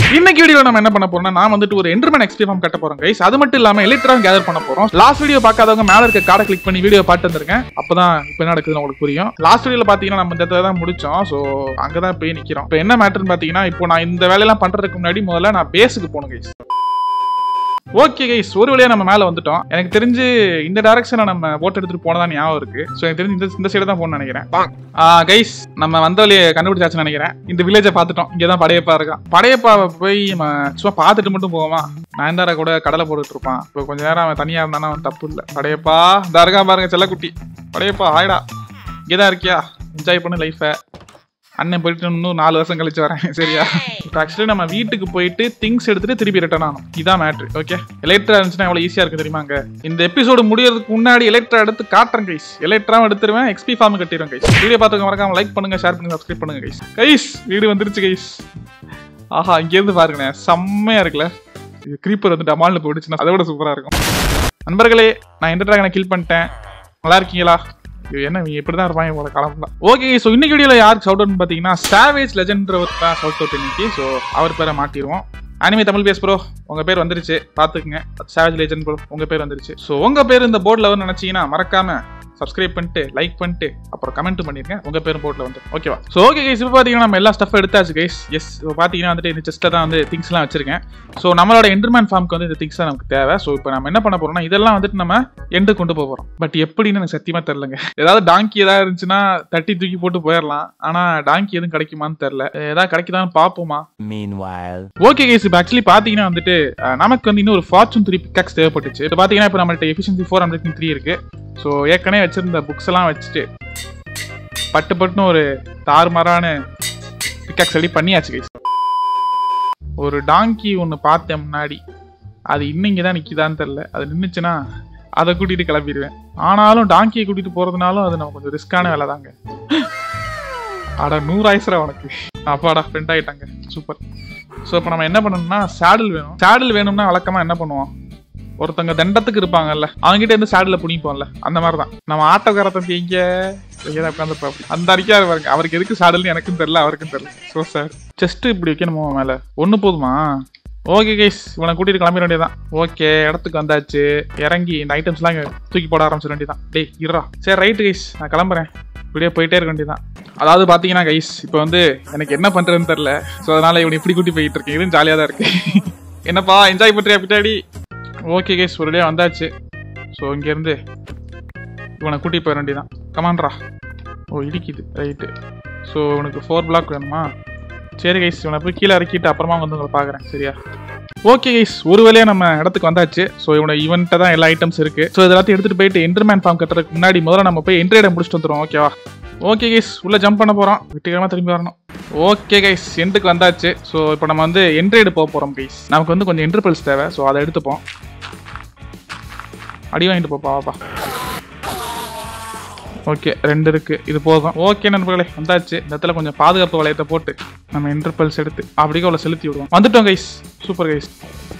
இன்னைக்கு வீடியோ நம்ம என்ன பண்ண போறோம்னா நான் வந்துட்டு ஒரு என்டர்மேன் எக்ஸ்பி ஃபார்ம் கட்ட போறோம் கைஸ் அது மட்டும் இல்லாம எலிட்ரா கேதர் பண்ண போறோம் லாஸ்ட் வீடியோ பார்க்காதவங்க மேல இருக்க கார்டை கிளிக் பண்ணி வீடியோ பார்த்து வந்திருக்கேன் அப்பதான் இப்போ என்ன நடக்குதுன்னு உங்களுக்கு புரியும் லாஸ்ட் வீடியோல பாத்தீங்கன்னா நம்ம இந்த இடத்துல தான் முடிச்சோம் சோ அங்கதான் போய் நிக்கிறோம் இப்போ என்ன மேட்டர்னு பாத்தீங்கன்னா இப்போ நான் இந்த வேலையெல்லாம் பண்றதுக்கு முன்னாடி முதல்ல நான் பேஸுக்கு போகணும் கைஸ் ஓகே கைஸ் ஒரு வழியா நம்ம மேல வந்துட்டோம் எனக்கு தெரிஞ்சு இந்த டைரக்ஷன்ல நம்ம போட் எடுத்துட்டு போனதா ஞாபகம் இருக்கு சோ எனக்கு தெரிஞ்சு இந்த இந்த சைடு தான் போகணும்னு நினைக்கிறேன் கைஸ் நம்ம வந்த வழியை கண்டுபிடிச்சாச்சுன்னு நினைக்கிறேன் இந்த வில்லேஜை பார்த்துட்டோம் இங்கே தான் படையப்பா இருக்கான் படையப்பாவை போய் நம்ம சும்மா பார்த்துட்டு மட்டும் போவோமா நயன்தாரா கூட கடலை போட்டுட்டு இருப்பான் இப்போ கொஞ்ச நேரம் அவன் தனியா இருந்தானா அவன் தப்பு இல்லை படையப்பா இந்த இருக்கான் பாருங்க செல்லக்குட்டி படையப்பா ஹாய்டா இங்கே தான் இருக்கியா என்ஜாய் பண்ணு லைஃபை அண்ணன் போயிட்டு இன்னும் நாலு வருஷம் கழிச்சு வரேன் சரியா இப்போ ஆக்சுவலி நம்ம வீட்டுக்கு போயிட்டு திங்ஸ் எடுத்துட்டு திருப்பி ரிட்டர்ன் ஆகணும் இதான் மேட்ரு ஓகே எலக்ட்ரா இருந்துச்சுன்னா எவ்வளோ ஈஸியாக இருக்கு தெரியுமாங்க இந்த எபிசோடு முடியறதுக்கு முன்னாடி எலக்ட்ரா எடுத்து காட்டுறேன் கைஸ் எலக்ட்ராவும் எடுத்துருவேன் எக்ஸ்பி ஃபார்ம் கட்டிடுவேன் கைஸ் வீடியோ பார்த்துக்க மறக்காம லைக் பண்ணுங்க ஷேர் பண்ணுங்க சப்ஸ்கிரைப் பண்ணுங்க கைஸ் கைஸ் வீடு வந்துருச்சு கைஸ் ஆஹா இங்கேருந்து பாருங்கண்ணே செம்மையா இருக்குல்ல இது க்ரீப்பர் வந்து டமால்னு போயிடுச்சுன்னா அதை விட சூப்பரா இருக்கும் நண்பர்களே நான் எந்த ட்ராகனை கில் பண்ணிட்டேன் நல்லா இருக்கீங்களா ஐயோ, என்ன நீ இப்படி தான் இருப்பாங்க போல காலம் ஓகே ஸோ இன்னைக்கு வீடியோவில் யாருக்கு ஷவுட் அவுட்னு பார்த்தீங்கன்னா சாவேஜ் லெஜெண்ட்ரவர் தான் ஷவுட் அவுட் இன்னைக்கு ஸோ அவர் பேரை மாட்டிடுவோம் அனிமே தமிழ் பேஸ் ப்ரோ உங்க பேர் வந்துருச்சு பார்த்துக்குங்க சாவேஜ் லெஜெண்ட் ப்ரோ உங்க பேர் வந்துருச்சு ஸோ உங்க பேர் இந்த போர்டில் வந்து நினைச்சீங்கன்னா மறக்காம சப்ஸ்கிரைப் பண்ணிட்டு லைக் பண்ணிட்டு அப்புறம் கமெண்ட் பண்ணிருங்க உங்க பேரும் போர்ட்ல வந்து ஓகேவா ஸோ ஓகே கைஸ் இப்போ பார்த்தீங்கன்னா நம்ம எல்லா ஸ்டஃப் எடுத்தாச்சு கைஸ் எஸ் இப்போ பார்த்தீங்கன்னா வந்துட்டு இந்த செஸ்ட்டில் தான் வந்து திங்ஸ்லாம் வச்சிருக்கேன் ஸோ நம்மளோட என்டர்மேன் ஃபார்முக்கு வந்து இந்த திங்ஸ் தான் நமக்கு தேவை ஸோ இப்போ நம்ம என்ன பண்ண போறோம்னா இதெல்லாம் வந்துட்டு நம்ம எண்டு கொண்டு போக போறோம் பட் எப்படின்னு எனக்கு சத்தியமா தெரிலங்க ஏதாவது டாங்கி ஏதாவது இருந்துச்சுன்னா தட்டி தூக்கி போட்டு போயிடலாம் ஆனா டாங்கி எதுவும் கிடைக்குமான்னு தெரில ஏதாவது கிடைக்குதான்னு பார்ப்போமா Meanwhile. ஓகே கேஸ் இப்போ ஆக்சுவலி பார்த்தீங்கன்னா வந்துட்டு அஹ், நமக்கு வந்து இன்னும் ஒரு ஃபார்ச்சூன் த்ரீ பிக்காக்ஸ் தேவைப்பட்டுச்சு இப்போ பார்த்தீங்கன்னா இப்போ நம்மள்ட்ட எஃபிஷியன்சி ஃபோர் ஹண்ட்ரட் த்ரீ இருக்கு ஸோ ஏற்கனவே வச்சிருந்த புக்ஸ் எல்லாம் வச்சுட்டு பட்டு பட்டுன்னு ஒரு தாறுமாறான பிக்காக்ஸ் ரெடி பண்ணியாச்சு கைஸ் ஒரு டாங்கி ஒன்று பார்த்தேன் முன்னாடி அது இன்னும் இங்கே தான் நிற்கிதான்னு தெரில அது நின்றுச்சுன்னா அதை கூட்டிகிட்டு கிளம்பிடுவேன் ஆனாலும் டாங்கியை கூட்டிகிட்டு போகிறதுனாலும் அது நம்ம கொஞ்சம் ரிஸ்க்கான வேலை தாங்க அட நூறு ஆயிசரா உனக்கு அப்பாடா ஃப்ரெண்ட் ஆயிட்டாங்க சூப்பர் ஸோ இப்போ நம்ம என்ன பண்ணணும்னா சேடில் வேணும் சேடில் வேணும்னா வழக்கமாக என்ன பண்ணுவோம் ஒருத்தங்க தண்டத்துக்கு இருப்பாங்கல்ல அவங்ககிட்ட இருந்து சேடில் புடிப்போம்ல அந்த மாதிரி தான் நம்ம ஆட்டோக்காரத்தை எங்க எங்கே உட்காந்துருப்பா அந்த அறிக்கையா பாருங்க அவருக்கு எதுக்கு சேடல்னு எனக்கும் தெரியல அவருக்கும் தெரியல ஸோ சார் செஸ்ட் இப்படி வைக்கணுமோ மேலே ஒன்று போதுமா ஓகே கைஸ் இவனை கூட்டிட்டு கிளம்பிட வேண்டியதான் ஓகே இடத்துக்கு வந்தாச்சு இறங்கி இந்த ஐட்டம்ஸ்லாம் இங்க தூக்கி போட ஆரம்பிச்சிட வேண்டியதான் டேய் இருடா சரி ரைட்டு கைஸ் நான் கிளம்புறேன் இப்படியே போயிட்டே இருக்க வேண்டியதான் அதாவது பாத்தீங்கன்னா கைஸ் இப்போ வந்து எனக்கு என்ன பண்றதுன்னு தெரியல ஸோ அதனால இவனை இப்படி கூட்டி போயிட்டு இருக்கேன் இதுவும் ஜாலியாக தான் இருக்கு என்னப்பா என்ஜாய் பண்றியா பின்னாடி ஓகே கைஸ் ஒரு வழியா வந்தாச்சு ஸோ இங்கேருந்து இவனை கூட்டி போயிட வேண்டியதான் கமான்ரா ஓ இடிக்குது ரைட்டு ஸோ உனக்கு ஃபோர் பிளாக் வேணுமா சரி கைஸ் இவனை போய் கீழே இறக்கிட்டு அப்புறமா வந்து உங்களை பார்க்குறேன் சரியா ஓகே கைஸ் ஒரு வேலையா நம்ம இடத்துக்கு வந்தாச்சு ஸோ இவனை இவன்ட்ட தான் எல்லா ஐட்டம்ஸ் இருக்கு ஸோ இதெல்லாத்தையும் எடுத்துட்டு போயிட்டு என்டர்மேன் ஃபார்ம் கட்டுறதுக்கு முன்னாடி முதல்ல நம்ம போய் என்ட்ரேட முடிச்சுட்டு வந்துடும் ஓகேவா ஓகே கைஸ் உள்ள ஜம்ப் பண்ண போறோம் விட்டுக்காம திரும்பி வரணும் ஓகே கைஸ் எண்டுக்கு வந்தாச்சு ஸோ இப்போ நம்ம வந்து என்ட்ரேடு போக போறோம் கைஸ் நமக்கு வந்து கொஞ்சம் என்டர்பல்ஸ் தேவை ஸோ அதை எடுத்துப்போம் அடி வாங்கிட்டு போப்பா வாப்பா ஓகே ரெண்டு இருக்கு இது போதும் ஓகே நண்பர்களே வந்தாச்சு இந்த இடத்துல கொஞ்சம் பாதுகாப்பு வளையத்தை போட்டு நம்ம இன்டர்பல்ஸ் எடுத்து அப்படியே அவ்வளோ செலுத்தி விடுவோம் வந்துட்டோம் கைஸ் சூப்பர் கைஸ்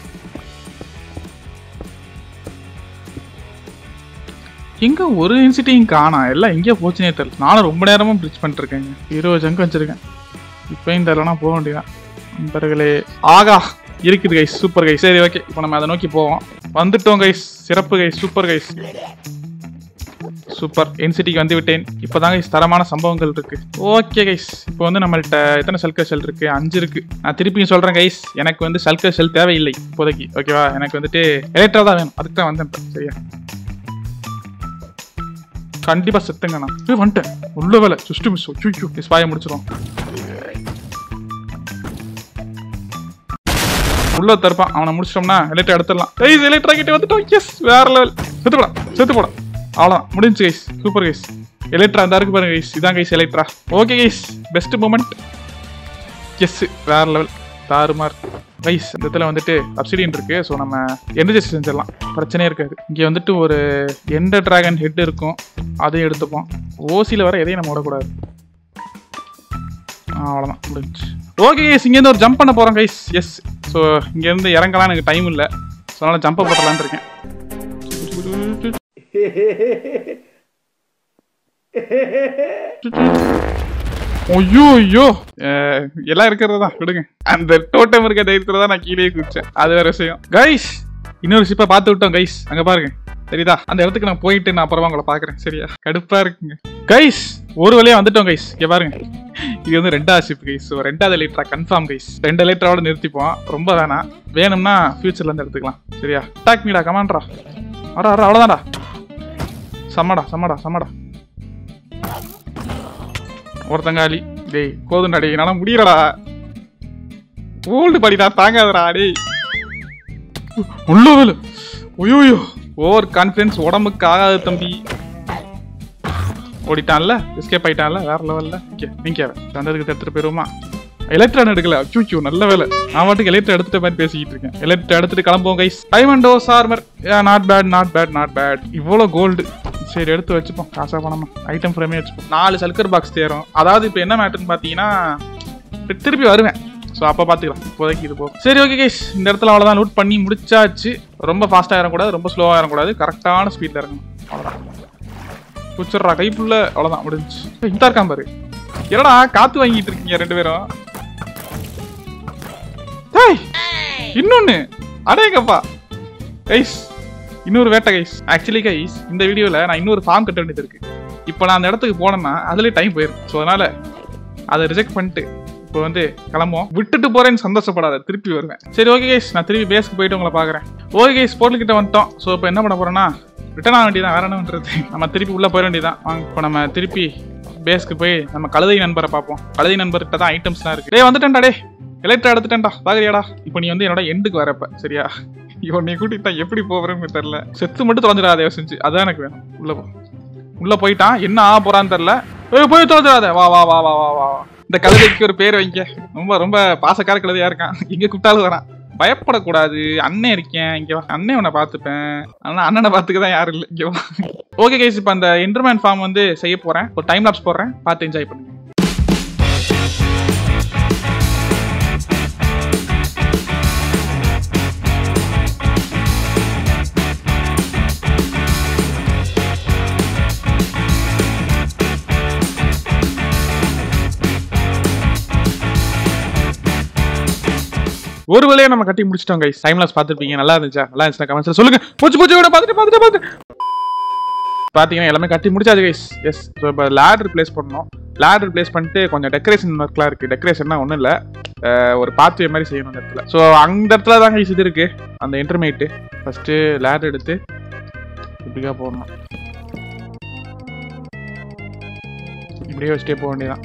எங்க ஒரு இன்சிட்டியும் காணா எல்லாம் எங்கேயோ போச்சுனே தெரியல நானும் ரொம்ப நேரமும் பிரிட்ஜ் பண்ணிட்டு இருக்கேங்க இருபது ஜங்கு வச்சிருக்கேன் இப்பயும் தெரியலனா போக வேண்டியதான் நண்பர்களே ஆகா இருக்குது கைஸ் சூப்பர் கைஸ் சரி ஓகே இப்போ நம்ம அதை நோக்கி போவோம் வந்துட்டோம் கைஸ் சிறப்பு கைஸ் சூப்பர் கைஸ் சூப்பர் என்சிட்டிக்கு வந்து விட்டேன் இப்போதாங்க guys தரமான சம்பவங்கள் இருக்கு ஓகே கைஸ் இப்போ வந்து நம்மள்ட்ட எத்தனை சல்கர் ஷெல் இருக்கு அஞ்சு இருக்கு நான் திருப்பியும் சொல்றேன் கைஸ் எனக்கு வந்து சல்கர் ஷெல் தேவையில்லை இப்போதைக்கு ஓகேவா எனக்கு வந்துட்டு எலக்ட்ரா தான் வேணும் அதுக்கு தான் வந்தேன் இப்ப. சரியா கண்டிப்பா செத்துங்க நான் ஏய், வந்துட்டேன் உள்ள வேலை சுஷ்டு மிஸ் சுச்சு ஸ்பாய முடிச்சிரும் உள்ள தருப்பான் அவனை முடிச்சிட்டோம்னா எலக்ட்ரா எடுத்துடலாம் கைஸ் எலக்ட்ரா கிட்ட வந்துட்டோம் எஸ் வேற லெவல் செத்து போடா செத்து போடா அவ்வளோதான் முடிஞ்சு கைஸ் சூப்பர் கைஸ் எலக்ட்ரா அந்த இருக்கு பாருங்க கைஸ் இதான் guys elytra okay guys best moment yes வேற லெவல் தாறுமார் கைஸ் இந்த இடத்துல வந்துட்டு அப்சிடியன் இருக்கு ஸோ நம்ம எனர்ஜி செஞ்சிடலாம் பிரச்சனையே இருக்காது இங்கே வந்துட்டு ஒரு எந்த டிராகன் ஹெட் இருக்கும் அதையும் எடுத்துப்போம் ஓசியில் வர எதையும் நம்ம விடக்கூடாது ஆ, அவ்வளோதான் முடிஞ்சு ஓகே கைஸ் இங்கேருந்து ஒரு ஜம்ப் பண்ண போகிறோம் கைஸ் எஸ் ஸோ இங்கேருந்து இறங்கலாம் எனக்கு டைம் இல்லை ஸோ அதனால் ஜம்பை போட்டலான்னு இருக்கேன் ஐயோ ஐயோ அஹ், எல்லாம் இருக்கிறது தான் விடுங்க அந்த டோட்டம் இருக்க தைரியத்துல தான் நான் கீழே குதிச்சேன் அது வேற விஷயம் கைஸ் இன்னொரு ஷிப்பை பார்த்து விட்டோம் கைஸ் அங்க பாருங்க சரிதா அந்த இடத்துக்கு நான் போயிட்டு நான் அப்புறமா உங்களை பாக்குறேன் சரியா கடுப்பா இருக்குங்க கைஸ் ஒரு வழியா வந்துட்டோம் கைஸ் இங்க பாருங்க இது வந்து ரெண்டாவது ஷிப் கைஸ் ஸோ ரெண்டாவது லிட்டரா கன்ஃபார்ம் கைஸ் ரெண்டு லிட்டரோட நிறுத்திப்போம் ரொம்ப வேணாம் வேணும்னா ஃபியூச்சர்ல இருந்து எடுத்துக்கலாம் சரியா அட்டாக் மீடா கமாண்ட்ரா வர வர அவ்வளோதான்டா சம்மடா சம்மடா சம்மடா ஒருத்தங்காலி டேய் போதும்டா டேய் என்னால முடியலடா ஓல்டு படிடா தாங்காதடா டேய் உள்ள வேலு ஐயோயோ ஓவர் கான்ஃபிடன்ஸ் உடம்புக்கு ஆகாது தம்பி ஓடிட்டான்ல எஸ்கேப் ஆயிட்டான்ல வேற லெவல்ல ஓகே நீங்க தந்ததுக்கு எடுத்துட்டு போயிருவோமா எலக்ட்ரான் எடுக்கல அச்சூச்சோ நல்ல வேலை நான் மட்டும் எலக்ட்ரா எடுத்துட்ட மாதிரி பேசிக்கிட்டு இருக்கேன் எலக்ட்ரா எடுத்துட்டு கிளம்புவோம் கைஸ் டைமண்டோ சார்மர் not bad not bad not bad இவ்வளோ கோல்டு சரி எடுத்து வச்சுப்போம் காசா பணமா ஐட்டம் ஃப்ரேமே வச்சுப்போம் நாலு சல்கர் பாக்ஸ் தேரும் அதாவது இப்போ என்ன மேட்டர்னு பார்த்தீங்கன்னா இப்ப திருப்பி வருவேன் ஸோ அப்போ பார்த்துக்கலாம் இப்போதைக்கு இது போகும் சரி ஓகே கைஸ் இந்த இடத்துல அவ்வளோதான் லூட் பண்ணி முடிச்சாச்சு ரொம்ப ஃபாஸ்ட்டாக இறங்கக்கூடாது ரொம்ப ஸ்லோவாக இறங்கக்கூடாது கரெக்டான ஸ்பீடில் இறங்கணும் அவ்வளோதான் குச்சிட்றா கைப்புள்ள அவ்வளோதான் முடிஞ்சு இந்த இருக்கான் பாரு என்னடா காத்து வாங்கிட்டு இருக்கீங்க ரெண்டு பேரும் டேய் இன்னொன்னு அடேங்கப்பா கைஸ் இன்னொரு வேட்டை கைஸ் ஆக்சுவலி கைஸ் இந்த வீடியோவில் நான் இன்னொரு ஃபார்ம் கட்ட வேண்டியது இருக்கு இப்போ நான் அந்த இடத்துக்கு போனேன்னா அதுலேயே டைம் போயிடும் ஸோ அதனால அதை ரிஜெக்ட் பண்ணிட்டு இப்போ வந்து கிளம்புவோம் விட்டுட்டு போறேன்னு சந்தோஷப்படாத திருப்பி வருவேன் சரி ஓகே கைஸ் நான் திருப்பி பேஸ்க்கு போயிட்டு உங்களை பார்க்குறேன் ஓகே கைஸ் போர்ட்டல் கிட்ட வந்துட்டோம் ஸோ இப்போ என்ன பண்ண போறேன்னா ரிட்டர்ன் ஆக வேண்டியதான் வேற என்ன பண்றது நம்ம திருப்பி உள்ள போயிட வேண்டியதான் வாங்க இப்போ நம்ம திருப்பி பேஸ்க்கு போய் நம்ம கழுதை நண்பரை பார்ப்போம் கழுதை நண்பர்கிட்ட தான் ஐட்டம்ஸ்லாம் இருக்கு டேய் வந்துட்டேன்டா டே எலக்ட்ரா எடுத்துட்டேன்டா பாக்குறியாடா இப்போ நீ வந்து என்னோட எண்டுக்கு வரப்ப சரியா இவன் நீ கூட்டிட்டா எப்படி போறேன்னு தெரியல செத்து மட்டும் தொலைஞ்சிடாத தயவு செஞ்சு அதான் எனக்கு வேணும் உள்ள போ உள்ள போயிட்டான் என்ன ஆக போறான்னு தெரியல ஏய், போய் தொலைஞ்சிடாத வா வா வா வா வா வா வா. இந்த கழுதைக்கு ஒரு பேர் வைங்க ரொம்ப ரொம்ப பாசக்கார கழுதையா இருக்கான் இங்க கூப்பிட்டாலும் வரான் பயப்படக்கூடாது அண்ணன் இருக்கேன் இங்க வா அண்ணன் உன்னை பார்த்துப்பேன் ஆனா அண்ணனை பார்த்துக்க தான் யாரும் இல்லை இங்க வா ஓகே கைஸ் இப்போ அந்த இன்டர்மேன் ஃபார்ம் வந்து செய்ய போறேன் ஒரு டைம் லாப்ஸ் போடுறேன் பார்த்து என்ஜாய் பண்ணுங்க ஒரு வேலையை நம்ம கட்டி முடிச்சிட்டோம் கைஸ் டைம் லாஸ் பார்த்துருப்பீங்க நல்லா இருந்துச்சா நல்லா இருந்துச்சா கமெண்ட்ஸ்ல சொல்லுங்க போச்சு போச்சு கூட பார்த்துட்டு பார்த்துட்டு பார்த்துட்டு பார்த்தீங்கன்னா எல்லாமே கட்டி முடிச்சாச்சு கைஸ் எஸ் ஸோ இப்போ லேட் ரிப்ளேஸ் பண்ணணும் லேட் ரிப்ளேஸ் பண்ணிட்டு கொஞ்சம் டெக்கரேஷன் ஒர்க்லாம் இருக்குது டெக்கரேஷன்னா ஒன்றும் இல்லை ஒரு பாத்வே மாதிரி செய்யணும் அந்த இடத்துல ஸோ அந்த இடத்துல தான் கைஸ் இது இருக்குது அந்த இன்டர்மேட்டு ஃபஸ்ட்டு லேட் எடுத்து இப்படிக்கா போடணும் இப்படியே வச்சுட்டே போக வேண்டியதான்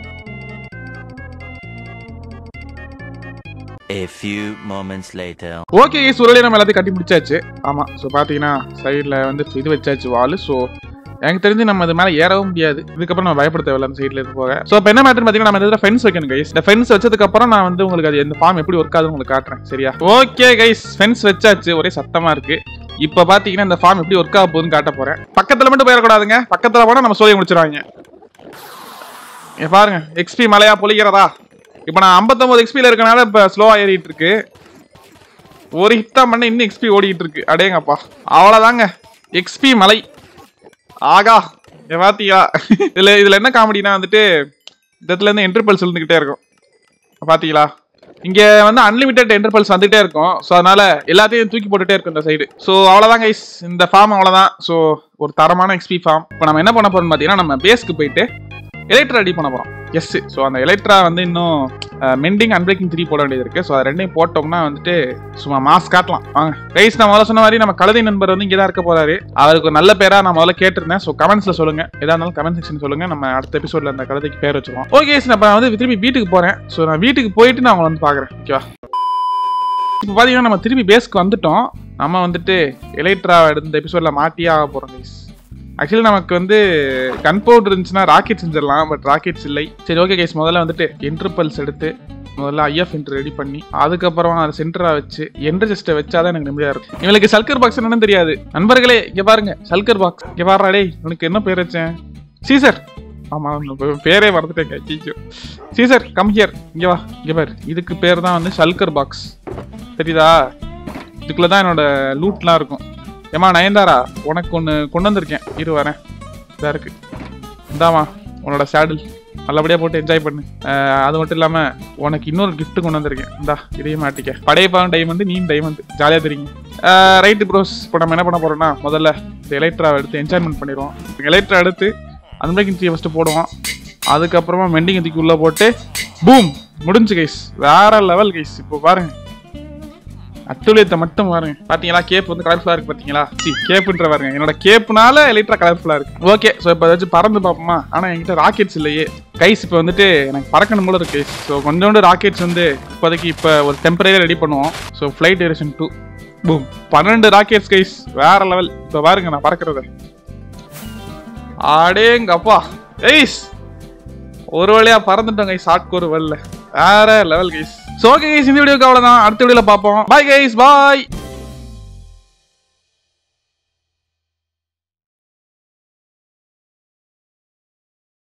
A few moments later. Okay சுரலி நம்ம எல்லாத்தையும் கட்டி முடிச்சாச்சு ஆமா ஸோ பார்த்தீங்கன்னா சைடில் வந்து இது வச்சாச்சு வால் ஸோ எனக்கு தெரிஞ்சு நம்ம இது மேலே ஏறவும் முடியாது இதுக்கப்புறம் நம்ம பயப்பட தேவையில்ல அந்த சைடில் இருந்து போக ஸோ இப்போ என்ன மேட்டர் பார்த்தீங்கன்னா நம்ம இதில் ஃபென்ஸ் வைக்கணும் கைஸ் இந்த ஃபென்ஸ் வச்சதுக்கப்புறம் நான் வந்து உங்களுக்கு அது இந்த ஃபார்ம் எப்படி ஒர்க் ஆகுதுன்னு உங்களுக்கு காட்டுறேன் சரியா ஓகே கைஸ் ஃபென்ஸ் வச்சாச்சு ஒரே சத்தமா இருக்கு இப்போ பார்த்தீங்கன்னா இந்த ஃபார்ம் எப்படி ஒர்க் ஆக போகுதுன்னு காட்ட போறேன் பக்கத்தில் மட்டும் போயிடக்கூடாதுங்க பக்கத்தில் போனால் நம்ம சோதியை முடிச்சிருவாங்க இங்க பாருங்க எக்ஸ்பி மலையா பொழிக்கிறதா இப்போ நான் 59 எக்ஸ்பியில் இருக்கனால இப்போ ஸ்லோவாக ஏறிட்டு இருக்கு ஒரு ஹிட் தான் பண்ண இன்னும் எக்ஸ்பி ஓடிட்டு இருக்கு அடேங்கப்பா அவ்வளோதாங்க எக்ஸ்பி மலை ஆகா இங்க பாத்தியா இதுல இதுல என்ன காமெடினா வந்துட்டு இந்த இடத்துல இருந்து என்டர்பல்ஸ் இருந்துகிட்டே இருக்கும் பாத்தீங்களா இங்க வந்து அன்லிமிட்டெட் என்டர்பல்ஸ் வந்துட்டே இருக்கும் ஸோ அதனால எல்லாத்தையும் தூக்கி போட்டுட்டே இருக்கும் இந்த சைடு ஸோ அவ்வளோதான் கைஸ் இந்த ஃபார்ம் அவ்வளோதான் ஸோ ஒரு தரமான எக்ஸ்பி ஃபார்ம் இப்போ நம்ம என்ன பண்ண போறோம்னு பார்த்தீங்கன்னா நம்ம பேஸ்க்கு போயிட்டு எலக்ட்ரா ரெடி பண்ண போறோம் எஸ் ஸோ அந்த எலக்ட்ரா வந்து இன்னும் மெண்டிங் அன்பிரேக்கிங் த்ரீ போட வேண்டியது இருக்கு ஸோ அது ரெண்டையும் போட்டோம்னா வந்துட்டு சும்மா மாஸ் காட்டலாம் வாங்க கைஸ் நான் முதல்ல சொன்ன மாதிரி நம்ம கழுதை நண்பர் வந்து இங்கே தான் இருக்க போறாரு அவருக்கு ஒரு நல்ல பேரா நான் முதல்ல கேட்டிருந்தேன் ஸோ கமெண்ட்ஸ்ல சொல்லுங்க எதா இருந்தாலும் கமெண்ட் செக்ஷன் சொல்லுங்க நம்ம அடுத்த எபிசோட்ல அந்த கழுதைக்கு பேர் வச்சிருவோம் ஓகே நான் இப்ப வந்து திரும்பி வீட்டுக்கு போறேன் ஸோ நான் வீட்டுக்கு போயிட்டு நான் உங்களை வந்து பாக்குறேன் ஓகேவா இப்போ பார்த்தீங்கன்னா நம்ம திரும்பி பேஸ்க்கு வந்துட்டோம் நம்ம வந்துட்டு எலைட்ரா இந்த எபிசோட்ல மாட்டியே ஆக போறோம் கைஸ் ஆக்சுவலி நமக்கு வந்து கன் பவுடர் இருந்துச்சுன்னா ராக்கெட் செஞ்சிடலாம் பட் ராக்கெட்ஸ் இல்லை சரி ஓகே கைஸ் முதல்ல வந்துட்டு என்ட்ருபல்ஸ் எடுத்து முதல்ல ஐஎஃப் என்ட்ரு ரெடி பண்ணி அதுக்கப்புறம் அதை சென்டரா வச்சு என்ட்ரு ஜஸ்ட்டை வச்சாதான் எனக்கு நிம்மதியா இருக்கும் இவங்களுக்கு சல்கர் பாக்ஸ் என்னன்னு தெரியாது நண்பர்களே இங்க பாருங்க சல்கர் பாக்ஸ் இங்க பாருடா டேய் உனக்கு என்ன பேர் வச்சேன் சீசர் ஆமா உங்க பேரே மறந்துட்டேங்க ஐயோ சீசர் கம் ஹியர் இங்க வா இங்க பாரு இதுக்கு பேர் தான் வந்து சல்கர் பாக்ஸ் தெரியுதா இதுக்குள்ள தான் என்னோட லூட்லாம் இருக்கும் ஏமா நயன்தாரா உனக்கு ஒன்று கொண்டு வந்திருக்கேன் இரு வரேன் இதா இருக்கு இந்தாமா உன்னோட சேடில் நல்லபடியாக போட்டு என்ஜாய் பண்ணு அஹ் அது மட்டும் இல்லாமல் உனக்கு இன்னொரு gift கொண்டு வந்திருக்கேன் இந்தா இதையும் மாட்டிக்க படையப்பாவும் டைமண்ட் நீ டைமண்ட் ஜாலியாக தெரியுங்க ரைட்டு ப்ரோஸ் இப்போ நம்ம என்ன பண்ண போறோம்னா முதல்ல இந்த எலக்ட்ராவை எடுத்து என்ஜாய்மெண்ட் பண்ணிடுவோம் எலக்ட்ரா எடுத்து அன்பிரேக்கிங் தீயை ஃபஸ்ட்டு போடுவோம் அதுக்கப்புறமா மெண்டிங் தூக்கி உள்ளே போட்டு பூம் முடிஞ்சு கைஸ் வேற லெவல் கைஸ் இப்போ பாருங்க அட்டுழியத்தை மட்டும் பாருங்க பாத்தீங்களா கேப் வந்து கலர்ஃபுல்லா இருக்கு பாத்தீங்களா சி கேப்புன்ற பாருங்க என்னோட கேப்னால எலிட்ரா கலர்ஃபுல்லா இருக்கு ஓகே ஸோ இப்போ ஏதாச்சும் பறந்து பார்ப்போமா ஆனா என்கிட்ட ராக்கெட்ஸ் இல்லையே கைஸ் இப்போ வந்துட்டு எனக்கு பறக்கணும் போல இருக்கு ஸோ கொஞ்சோண்டு ராக்கெட்ஸ் வந்து இப்போதைக்கு இப்போ ஒரு டெம்பரரி ரெடி பண்ணுவோம் so flight duration two boom பன்னெண்டு ராக்கெட்ஸ் கைஸ் வேற லெவல் இப்போ பாருங்க நான் பறக்கிறத ஆடேங்கப்பா கைஸ் ஒரு வழியா பறந்துட்டோம் கைஸ் ஷார்ட் ஒரு வரல வேற லெவல் கைஸ் சோ கைஸ் இந்த வீடியோக்கு அவ்வளவுதான் அடுத்த வீடியோல பார்ப்போம் பாய் கைஸ் பாய்